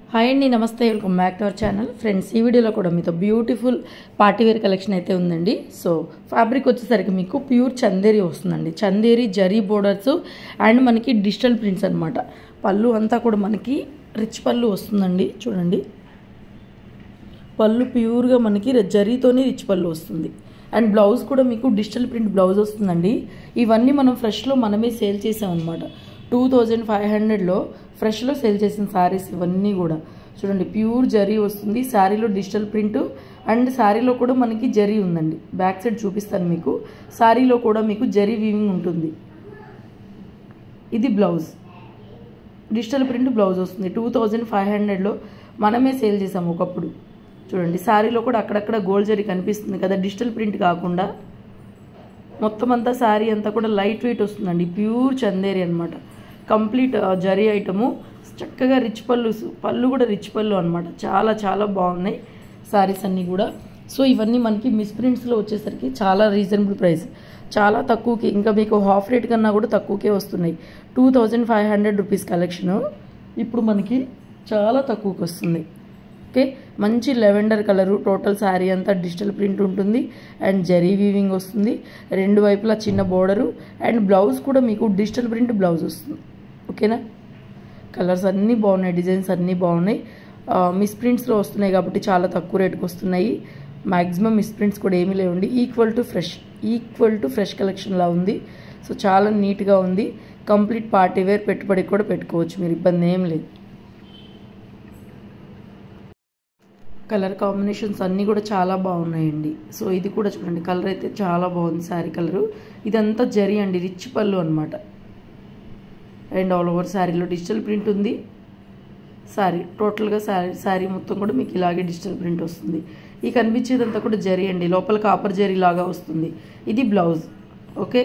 hi అండి నమస్తే welcome back to our channel friends ఈ వీడియోలో కూడా మీతో బ్యూటిఫుల్ పార్టీవేర్ కలెక్షన్ అయితే ఉందండి సో ఫ్యాబ్రిక్ వచ్చేసరికి మీకు ప్యూర్ చందేరి వస్తుందండి చందేరి జరీ బోర్డర్స్ అండ్ మనకి డిజిటల్ ప్రింట్స్ అనమాట పళ్ళు అంతా కూడా మనకి రిచ్ పళ్ళు వస్తుందండి చూడండి పళ్ళు ప్యూర్గా మనకి జరీతోనే రిచ్ పళ్ళు వస్తుంది అండ్ బ్లౌజ్ కూడా మీకు డిజిటల్ ప్రింట్ బ్లౌజ్ వస్తుందండి ఇవన్నీ మనం ఫ్రెష్లో మనమే సేల్ చేసాం అనమాట టూ థౌజండ్ ఫైవ్ హండ్రెడ్లో ఫ్రెష్లో సేల్ చేసిన శారీస్ ఇవన్నీ కూడా చూడండి ప్యూర్ జరీ వస్తుంది శారీలో డిజిటల్ ప్రింట్ అండ్ శారీలో కూడా మనకి జరీ ఉందండి బ్యాక్ సైడ్ చూపిస్తాను మీకు శారీలో కూడా మీకు జరీ వీవింగ్ ఉంటుంది ఇది బ్లౌజ్ డిజిటల్ ప్రింట్ బ్లౌజ్ వస్తుంది టూ థౌజండ్ ఫైవ్ హండ్రెడ్లో మనమే సేల్ చేసాం ఒకప్పుడు చూడండి శారీలో కూడా అక్కడక్కడ గోల్డ్ జరీ కనిపిస్తుంది కదా డిజిటల్ ప్రింట్ కాకుండా మొత్తం అంతా శారీ అంతా కూడా లైట్ వెయిట్ వస్తుందండి ప్యూర్ చందేరి అనమాట కంప్లీట్ జరీ ఐటము చక్కగా రిచ్ పళ్ళు పళ్ళు కూడా రిచ్ పళ్ళు అనమాట చాలా చాలా బాగున్నాయి శారీస్ అన్నీ కూడా సో ఇవన్నీ మనకి మిస్ ప్రింట్స్లో వచ్చేసరికి చాలా రీజనబుల్ ప్రైస్ చాలా తక్కువకి ఇంకా మీకు హాఫ్ రేట్ కన్నా కూడా తక్కువకే వస్తున్నాయి two thousand five hundred rupees collection ఇప్పుడు మనకి చాలా తక్కువకి వస్తుంది ఓకే మంచి లెవెండర్ కలరు టోటల్ శారీ అంతా డిజిటల్ ప్రింట్ ఉంటుంది అండ్ జరీ వీవింగ్ వస్తుంది రెండు వైపులా చిన్న బోర్డరు అండ్ బ్లౌజ్ కూడా మీకు డిజిటల్ ప్రింట్ బ్లౌజ్ వస్తుంది ఓకేనా కలర్స్ అన్నీ బాగున్నాయి డిజైన్స్ అన్నీ బాగున్నాయి మిస్ ప్రింట్స్లో వస్తున్నాయి కాబట్టి చాలా తక్కువ రేటుకి వస్తున్నాయి మ్యాక్సిమం మిస్ ప్రింట్స్ కూడా ఏమీ లేవండి equal to fresh equal to fresh కలెక్షన్లా ఉంది సో చాలా నీట్గా ఉంది కంప్లీట్ పార్టీ వేర్ పెట్టుబడికి కూడా పెట్టుకోవచ్చు మీరు ఇబ్బంది ఏం లేదు కలర్ కాంబినేషన్స్ అన్నీ కూడా చాలా బాగున్నాయండి సో ఇది కూడా చూడండి కలర్ అయితే చాలా బాగుంది శారీ కలరు ఇదంతా జరి అండి రిచ్ పళ్ళు అనమాట అండ్ ఆల్ ఓవర్ శారీలో డిజిటల్ ప్రింట్ ఉంది శారీ టోటల్గా శారీ శారీ మొత్తం కూడా మీకు ఇలాగే డిజిటల్ ప్రింట్ వస్తుంది ఈ కనిపించేదంతా కూడా జరి అండి లోపల కాపర్ జరీ లాగా వస్తుంది ఇది బ్లౌజ్ ఓకే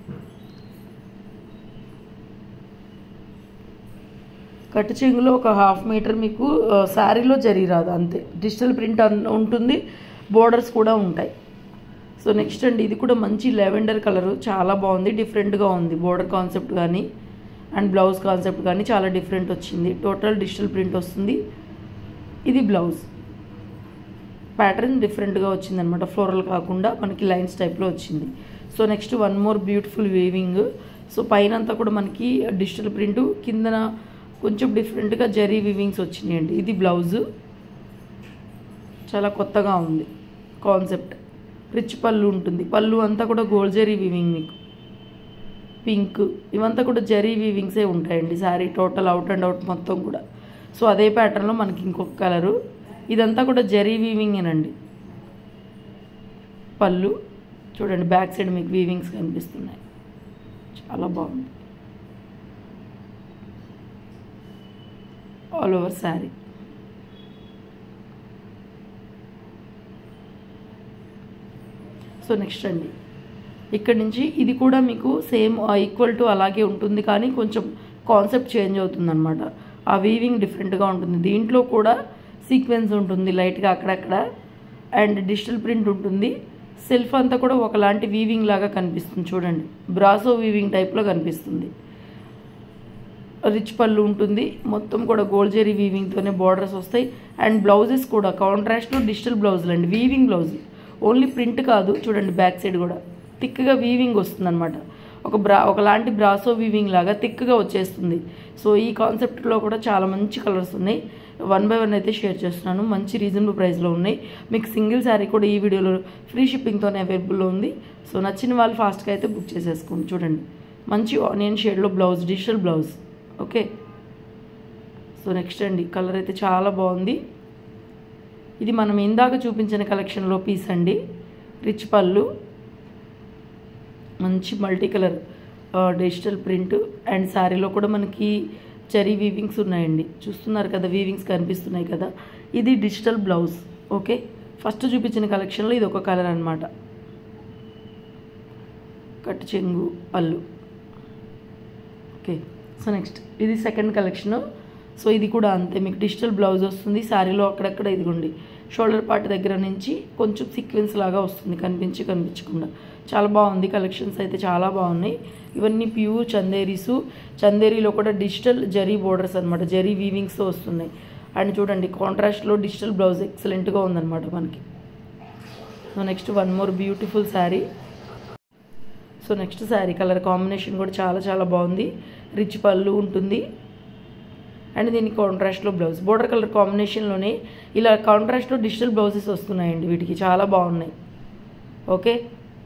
కట్టు చెంగులో ఒక హాఫ్ మీటర్ మీకు శారీలో జరీ రాదు అంతే డిజిటల్ ప్రింట్ ఉంటుంది బోర్డర్స్ కూడా ఉంటాయి సో నెక్స్ట్ అండి ఇది కూడా మంచి లెవెండర్ కలరు చాలా బాగుంది డిఫరెంట్గా ఉంది బోర్డర్ కాన్సెప్ట్ కానీ అండ్ బ్లౌజ్ కాన్సెప్ట్ కానీ చాలా డిఫరెంట్ వచ్చింది టోటల్ డిజిటల్ ప్రింట్ వస్తుంది ఇది బ్లౌజ్ ప్యాటర్న్ డిఫరెంట్గా వచ్చిందనమాట ఫ్లోరల్ కాకుండా మనకి లైన్స్ టైప్లో వచ్చింది so next one more beautiful weaving so పైన అంతా కూడా మనకి డిజిటల్ ప్రింట్ కిందన కొంచెం డిఫరెంట్గా జరీ వీవింగ్స్ వచ్చినాయండి ఇది బ్లౌజు చాలా కొత్తగా ఉంది కాన్సెప్ట్ రిచ్ పళ్ళు ఉంటుంది పళ్ళు అంతా కూడా గోల్డ్ జరీ వీవింగ్ మీకు పింక్ ఇవంతా కూడా జరీ వీవింగ్సే ఉంటాయండి sari total out and out మొత్తం కూడా సో అదే ప్యాటర్న్లో మనకి ఇంకొక కలరు ఇదంతా కూడా జరీ వీవింగేనండి పళ్ళు చూడండి బ్యాక్ సైడ్ మీకు వీవింగ్స్ కనిపిస్తున్నాయి చాలా బాగుంది all over sari so next అండి ఇక్కడ నుంచి ఇది కూడా మీకు సేమ్ ఈక్వల్ టు అలాగే ఉంటుంది కానీ కొంచెం కాన్సెప్ట్ చేంజ్ అవుతుందన్నమాట ఆ వీవింగ్ డిఫరెంట్గా ఉంటుంది దీంట్లో కూడా సీక్వెన్స్ ఉంటుంది లైట్గా అక్కడక్కడ అండ్ డిజిటల్ ప్రింట్ ఉంటుంది సెల్ఫ్ అంతా కూడా ఒకలాంటి వీవింగ్ లాగా కనిపిస్తుంది చూడండి బ్రాసో వీవింగ్ టైప్లో కనిపిస్తుంది రిచ్ పళ్ళు ఉంటుంది మొత్తం కూడా గోల్డ్ జెరీ వీవింగ్తోనే బార్డర్స్ వస్తాయి అండ్ బ్లౌజెస్ కూడా కాంట్రాస్ట్లో డిజిటల్ బ్లౌజులు అండి వీవింగ్ బ్లౌజ్ ఓన్లీ ప్రింట్ కాదు చూడండి బ్యాక్ సైడ్ కూడా థిక్గా వీవింగ్ వస్తుందన్నమాట ఒక బ్రా ఒకలాంటి బ్రాసో వీవింగ్ లాగా థిక్గా వచ్చేస్తుంది సో ఈ కాన్సెప్ట్లో కూడా చాలా మంచి కలర్స్ ఉన్నాయి వన్ బై వన్ అయితే షేర్ చేస్తున్నాను మంచి రీజనబుల్ ప్రైస్లో ఉన్నాయి మీకు సింగిల్ శారీ కూడా ఈ వీడియోలో ఫ్రీ షిప్పింగ్తోనే అవైలబుల్లో ఉంది సో నచ్చిన వాళ్ళు ఫాస్ట్గా అయితే బుక్ చేసేసుకోండి చూడండి మంచి ఆనియన్ షేడ్లో blouse digital blouse okay so next అండి కలర్ అయితే చాలా బాగుంది ఇది మనం ఇందాక చూపించిన కలెక్షన్లో పీస్ అండి రిచ్ పళ్ళు మంచి multi colour digital print and శారీలో కూడా మనకి చెరీ వీవింగ్స్ ఉన్నాయండి చూస్తున్నారు కదా వీవింగ్స్ కనిపిస్తున్నాయి కదా ఇది డిజిటల్ బ్లౌజ్ ఓకే ఫస్ట్ చూపించిన కలెక్షన్లో ఇది ఒక కలర్ అనమాట కట్టు చెంగు పళ్ళు ఓకే సో నెక్స్ట్ ఇది సెకండ్ కలెక్షను సో ఇది కూడా అంతే మీకు డిజిటల్ బ్లౌజ్ వస్తుంది శారీలో అక్కడక్కడ ఇదిగోండి షోల్డర్ పార్ట్ దగ్గర నుంచి కొంచెం సీక్వెన్స్ లాగా వస్తుంది కనిపించి కనిపించకుండా చాలా బాగుంది కలెక్షన్స్ అయితే చాలా బాగున్నాయి ఇవన్నీ ప్యూర్ చందేరీసు చందేరీలో కూడా డిజిటల్ జరీ బోర్డర్స్ అనమాట జరీ వీవింగ్స్తో వస్తున్నాయి అండ్ చూడండి కాంట్రాస్ట్లో డిజిటల్ బ్లౌజ్ ఎక్సలెంట్గా ఉందన్నమాట మనకి so next one more beautiful sari so next sari colour combination కూడా చాలా చాలా బాగుంది రిచ్ పళ్ళు ఉంటుంది అండ్ దీనికి కాంట్రాస్ట్లో బ్లౌజ్ బోర్డర్ కలర్ కాంబినేషన్లోనే ఇలా కాంట్రాస్ట్లో డిజిటల్ బ్లౌజెస్ వస్తున్నాయండి వీటికి చాలా బాగున్నాయి ఓకే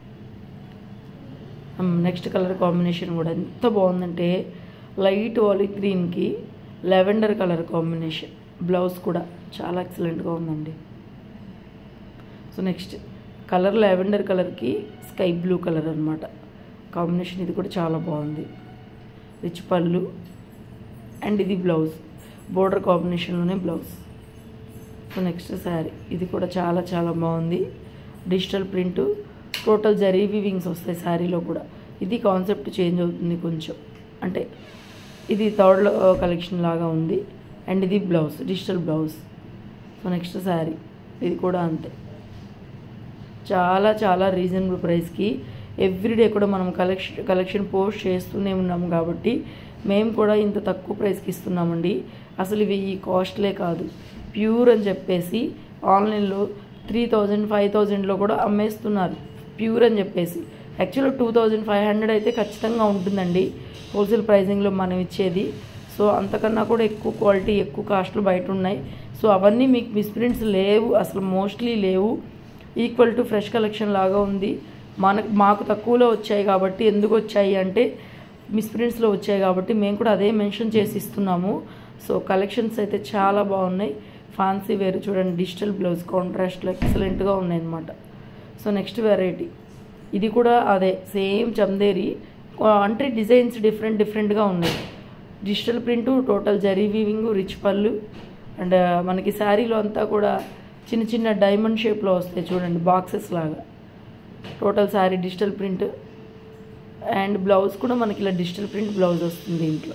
నెక్స్ట్ కలర్ కాంబినేషన్ కూడా ఎంత బాగుందంటే లైట్ ఆలివ్ గ్రీన్కి లెవెండర్ కలర్ కాంబినేషన్ బ్లౌజ్ కూడా చాలా ఎక్సలెంట్గా ఉందండి సో నెక్స్ట్ కలర్ లెవెండర్ కలర్కి స్కై బ్లూ కలర్ అనమాట కాంబినేషన్ ఇది కూడా చాలా బాగుంది రిచ్ పళ్ళు అండ్ ఇది బ్లౌజ్ బోర్డర్ కాంబినేషన్లోనే బ్లౌజ్ సో నెక్స్ట్ శారీ ఇది కూడా చాలా చాలా బాగుంది digital print total zari weavings వస్తాయి శారీలో కూడా ఇది కాన్సెప్ట్ చేంజ్ అవుతుంది కొంచెం అంటే ఇది థర్డ్ కలెక్షన్ లాగా ఉంది అండ్ ఇది blouse digital blouse so next sari ఇది కూడా అంతే చాలా చాలా రీజనబుల్ ప్రైస్కి ఎవ్రీడే కూడా మనం కలెక్షన్ కలెక్షన్ పోస్ట్ చేస్తూనే ఉన్నాము కాబట్టి మేము కూడా ఇంత తక్కువ ప్రైస్కి ఇస్తున్నామండి అసలు ఇవి ఈ కాస్ట్లే కాదు ప్యూర్ అని చెప్పేసి ఆన్లైన్లో త్రీ థౌజండ్ ఫైవ్ థౌజండ్లో కూడా అమ్మేస్తున్నారు ప్యూర్ అని చెప్పేసి యాక్చువల్గా టూ థౌజండ్ ఫైవ్ హండ్రెడ్ అయితే ఖచ్చితంగా ఉంటుందండి హోల్సేల్ ప్రైజింగ్లో మనం ఇచ్చేది సో అంతకన్నా కూడా ఎక్కువ క్వాలిటీ ఎక్కువ కాస్ట్లు బయట ఉన్నాయి సో అవన్నీ మీకు మిస్ప్రింట్స్ లేవు అసలు మోస్ట్లీ లేవు ఈక్వల్ టు ఫ్రెష్ కలెక్షన్ లాగా ఉంది మనకు మాకు తక్కువలో వచ్చాయి కాబట్టి ఎందుకు వచ్చాయి అంటే మిస్ప్రింట్స్లో వచ్చాయి కాబట్టి మేము కూడా అదే మెన్షన్ చేసి ఇస్తున్నాము సో కలెక్షన్స్ అయితే చాలా బాగున్నాయి ఫ్యాన్సీ వేరు చూడండి డిజిటల్ బ్లౌజ్ కాంట్రాస్ట్లో ఎక్సలెంట్గా ఉన్నాయి అనమాట సో నెక్స్ట్ వెరైటీ ఇది కూడా అదే సేమ్ చందేరి అంటే డిజైన్స్ డిఫరెంట్ డిఫరెంట్గా ఉన్నాయి digital print total zari weaving rich pallu and మనకి శారీలో అంతా కూడా చిన్న చిన్న డైమండ్ షేప్లో వస్తాయి చూడండి బాక్సెస్ లాగా total sari digital print and blouse కూడా మనకి ఇలా డిజిటల్ ప్రింట్ బ్లౌజ్ వస్తుంది దీంట్లో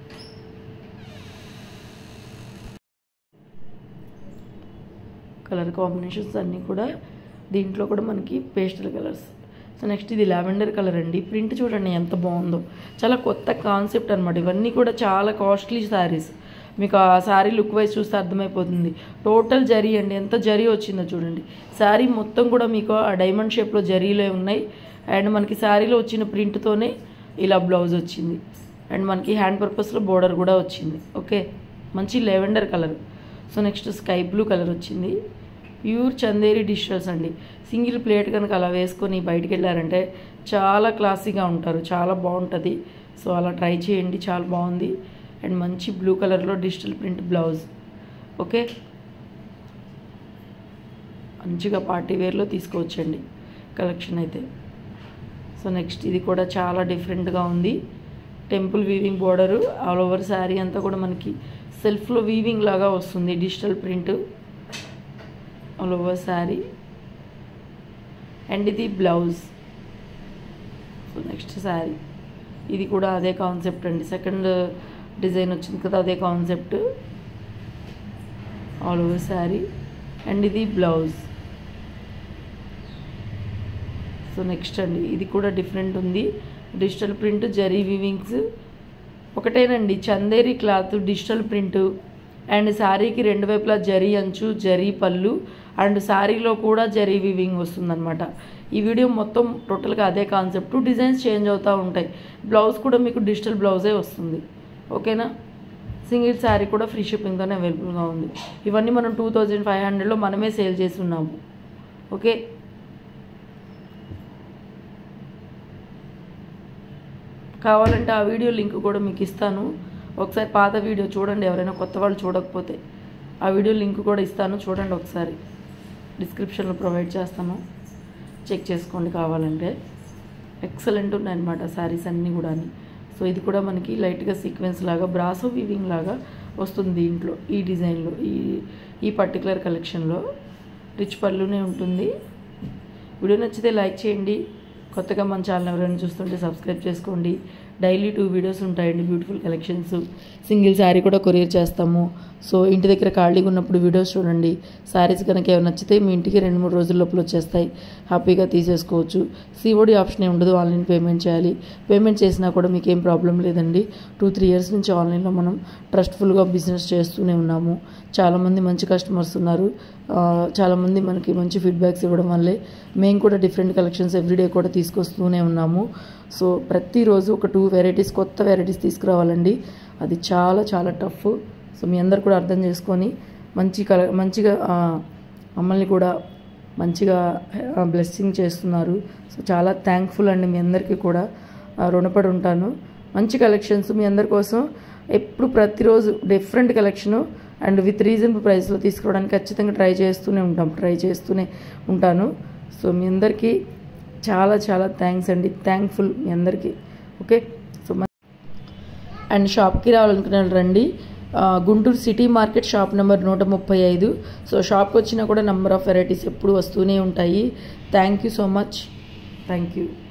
కలర్ కాంబినేషన్స్ అన్నీ కూడా దీంట్లో కూడా మనకి పేస్టల్ కలర్స్ సో నెక్స్ట్ ఇది లావెండర్ కలర్ అండి ప్రింట్ చూడండి ఎంత బాగుందో చాలా కొత్త కాన్సెప్ట్ అనమాట ఇవన్నీ కూడా చాలా కాస్ట్లీ శారీస్ మీకు ఆ శారీ లుక్ వైజ్ చూస్తే అర్థమైపోతుంది టోటల్ జరీ అండి ఎంత జరీ వచ్చిందో చూడండి శారీ మొత్తం కూడా మీకు ఆ డైమండ్ షేప్లో జరీలే ఉన్నాయి అండ్ మనకి శారీలో వచ్చిన ప్రింట్తోనే ఇలా బ్లౌజ్ వచ్చింది అండ్ మనకి హ్యాండ్ పర్పస్లో బోర్డర్ కూడా వచ్చింది ఓకే మంచి lavender colour so next sky blue colour వచ్చింది ప్యూర్ చందేరి డిషెస్ అండి సింగిల్ ప్లేట్ కనుక అలా వేసుకొని బయటికి వెళ్ళారంటే చాలా క్లాసీగా ఉంటారు చాలా బాగుంటుంది సో అలా ట్రై చేయండి చాలా బాగుంది అండ్ మంచి బ్లూ కలర్లో డిజిటల్ ప్రింట్ బ్లౌజ్ ఓకే మంచిగా పార్టీ వేర్లో తీసుకోవచ్చండి కలెక్షన్ అయితే సో నెక్స్ట్ ఇది కూడా చాలా డిఫరెంట్గా ఉంది temple weaving border all over sari అంతా కూడా మనకి సెల్ఫ్లో వీవింగ్ లాగా వస్తుంది digital print all over sari and ఇది బ్లౌజ్ సో నెక్స్ట్ శారీ ఇది కూడా అదే కాన్సెప్ట్ అండి సెకండ్ డిజైన్ వచ్చింది కదా అదే concept all over sari and ఇది బ్లౌజ్ సో నెక్స్ట్ అండి ఇది కూడా డిఫరెంట్ ఉంది డిజిటల్ ప్రింట్ జరీ వివింగ్స్ ఒకటేనండి Chanderi cloth digital print and శారీకి రెండు వైపులా జరీ అంచు జరీ పళ్ళు అండ్ శారీలో కూడా జరీ వివింగ్ వస్తుందన్నమాట ఈ వీడియో మొత్తం టోటల్గా అదే కాన్సెప్ట్ డిజైన్స్ చేంజ్ అవుతూ ఉంటాయి బ్లౌజ్ కూడా మీకు డిజిటల్ బ్లౌజే వస్తుంది ఓకేనా సింగిల్ శారీ కూడా ఫ్రీ షిప్పింగ్తోనే అవైలబుల్గా ఉంది ఇవన్నీ మనం టూ థౌజండ్ ఫైవ్ హండ్రెడ్లో మనమే సేల్ చేసి ఉన్నాము ఓకే కావాలంటే ఆ వీడియో లింక్ కూడా మీకు ఇస్తాను ఒకసారి పాత వీడియో చూడండి ఎవరైనా కొత్త వాళ్ళు చూడకపోతే ఆ వీడియో లింక్ కూడా ఇస్తాను చూడండి ఒకసారి డిస్క్రిప్షన్లో ప్రొవైడ్ చేస్తాను చెక్ చేసుకోండి కావాలంటే ఎక్సలెంట్ ఉన్నాయన్నమాట శారీస్ అన్నీ కూడా సో ఇది కూడా మనకి లైట్గా సీక్వెన్స్ లాగా బ్రాసో వీవింగ్ లాగా వస్తుంది దీంట్లో ఈ డిజైన్లో ఈ ఈ పర్టికులర్ కలెక్షన్లో రిచ్ పళ్ళునే ఉంటుంది వీడియో నచ్చితే లైక్ చేయండి కొత్తగా మన ఛానల్ ఎవరైనా చూస్తుంటే సబ్స్క్రైబ్ చేసుకోండి డైలీ టూ వీడియోస్ ఉంటాయండి బ్యూటిఫుల్ కలెక్షన్స్ సింగిల్ శారీ కూడా కొరియర్ చేస్తాము సో ఇంటి దగ్గర ఖాళీగా ఉన్నప్పుడు వీడియోస్ చూడండి శారీస్ కనుక ఏమైనా నచ్చితే మీ ఇంటికి రెండు మూడు రోజుల లోపల వచ్చేస్తాయి హ్యాపీగా తీసేసుకోవచ్చు సిఓడి ఆప్షన్ ఏ ఉండదు ఆన్లైన్ పేమెంట్ చేయాలి పేమెంట్ చేసినా కూడా మీకు ఏం ప్రాబ్లం లేదండి టూ త్రీ ఇయర్స్ నుంచి ఆన్లైన్లో మనం ట్రస్ట్ఫుల్గా బిజినెస్ చేస్తూనే ఉన్నాము చాలామంది మంచి కస్టమర్స్ ఉన్నారు ఆ, చాలామంది మనకి మంచి ఫీడ్బ్యాక్స్ ఇవ్వడం వల్లే మేము కూడా డిఫరెంట్ కలెక్షన్స్ ఎవ్రీడే కూడా తీసుకొస్తూనే ఉన్నాము సో ప్రతిరోజు ఒక టూ వెరైటీస్ కొత్త వెరైటీస్ తీసుకురావాలండి అది చాలా చాలా టఫ్ సో మీ అందరు కూడా అర్థం చేసుకొని మంచి కల మంచిగా ఆ, మమ్మల్ని కూడా మంచిగా బ్లెస్సింగ్ చేస్తున్నారు సో చాలా థ్యాంక్ఫుల్ అండి మీ అందరికీ కూడా ఆ, రుణపడి ఉంటాను మంచి కలెక్షన్స్ మీ అందరి కోసం ఎప్పుడు ప్రతిరోజు different collection and with reasonable ప్రైస్లో తీసుకోవడానికి ఖచ్చితంగా ట్రై చేస్తూనే ఉంటాం ట్రై చేస్తూనే ఉంటాను సో మీ అందరికీ చాలా చాలా థ్యాంక్స్ అండి థ్యాంక్ఫుల్ మీ అందరికీ ఓకే సో అండ్ షాప్కి రావాలనుకునే వాళ్ళు రండి ఆ, Guntur city market shop number నూట ముప్పై ఐదు సో షాప్కి వచ్చినా కూడా నెంబర్ ఆఫ్ వెరైటీస్ ఎప్పుడు వస్తూనే ఉంటాయి thank you so much thank you